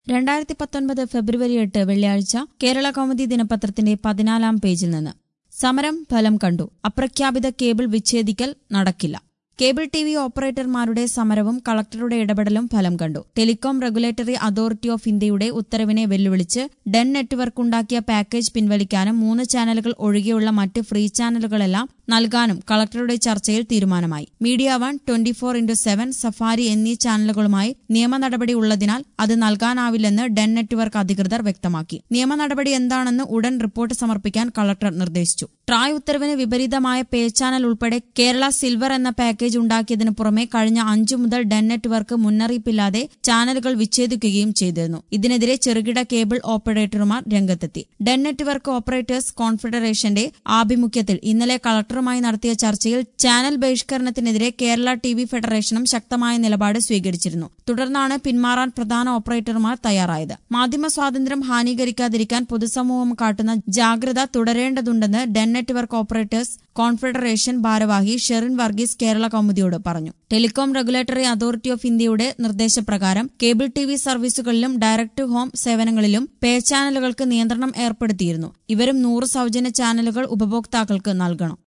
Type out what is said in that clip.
രണ്ടായിരത്തി പത്തൊൻപത് ഫെബ്രുവരി എട്ട് വെള്ളിയാഴ്ച കേരള കൗമുദി ദിനപത്രത്തിന്റെ പതിനാലാം പേജിൽ നിന്ന് സമരം ഫലം കണ്ടു അപ്രഖ്യാപിത കേബിൾ വിച്ഛേദിക്കൽ നടക്കില്ല കേബിൾ ടി വി ഓപ്പറേറ്റർമാരുടെ സമരവും കളക്ടറുടെ ഇടപെടലും ഫലം കണ്ടു ടെലികോം റെഗുലേറ്ററി അതോറിറ്റി ഓഫ് ഇന്ത്യയുടെ ഉത്തരവിനെ വെല്ലുവിളിച്ച് ഡെൻ നെറ്റ്വർക്ക് ഉണ്ടാക്കിയ പാക്കേജ് പിൻവലിക്കാനും മൂന്ന് ചാനലുകൾ ഒഴികെയുള്ള മറ്റ് ഫ്രീ ചാനലുകളെല്ലാം നൽകാനും കളക്ടറുടെ ചർച്ചയിൽ തീരുമാനമായി media one twenty four into seven safari എന്നീ ചാനലുകളുമായി നിയമ നടപടി ഉള്ളതിനാൽ അത് നൽകാനാവില്ലെന്ന് ഡെൻ നെറ്റ്വർക്ക് അധികൃതർ വ്യക്തമാക്കി നിയമ നടപടി എന്താണെന്ന് ഉടൻ റിപ്പോർട്ട് സമർപ്പിക്കാൻ കളക്ടർ നിർദ്ദേശിച്ചു ട്രായ് ഉത്തരവിന് വിപരീതമായ പേ ചാനൽ ഉൾപ്പെടെ കേരള സിൽവർ എന്ന പാക്കേജ് ഉണ്ടാക്കിയതിനു പുറമെ കഴിഞ്ഞ അഞ്ചു മുതൽ ഡെൻ നെറ്റ്വർക്ക് മുന്നറിയിപ്പില്ലാതെ ചാനലുകൾ വിച്ഛേദിക്കുകയും ചെയ്തിരുന്നു ഇതിനെതിരെ ചെറുകിട കേബിൾ ഓപ്പറേറ്റർമാർ രംഗത്തെത്തി ഡെൻ നെറ്റ്വർക്ക് ഓപ്പറേറ്റേഴ്സ് കോൺഫെഡറേഷന്റെ ആഭിമുഖ്യത്തിൽ ഇന്നലെ കളക്ടറുമായി നടത്തിയ ചർച്ചയിൽ ചാനൽ ബഹിഷ്കരണത്തിനെതിരെ കേരള ടി വി ഫെഡറേഷനും ശക്തമായ നിലപാട് സ്വീകരിച്ചിരുന്നു തുടർന്നാണ് പിന്മാറാൻ പ്രധാന ഓപ്പറേറ്റർമാർ തയ്യാറായത് മാധ്യമ സ്വാതന്ത്ര്യം ഹാനികരിക്കാതിരിക്കാൻ പൊതുസമൂഹം കാട്ടുന്ന ജാഗ്രത തുടരേണ്ടതുണ്ടെന്ന് ഡെൻ നെറ്റ്വർക്ക് ഓപ്പറേറ്റേഴ്സ് കോൺഫെഡറേഷൻ ഭാരവാഹി ഷെറിൻ വർഗീസ് കേരള കൗമുദിയോട് പറഞ്ഞു ടെലികോം റെഗുലേറ്ററി അതോറിറ്റി ഓഫ് ഇന്ത്യയുടെ നിർദ്ദേശപ്രകാരം കേബിൾ ടി വി സർവീസുകളിലും ഡയറക്ട് ഹോം സേവനങ്ങളിലും പേ ചാനലുകൾക്ക് നിയന്ത്രണം ഏർപ്പെടുത്തിയിരുന്നു ഇവരും നൂറ് സൌജന്യ ചാനലുകൾ ഉപഭോക്താക്കൾക്ക് നൽകണം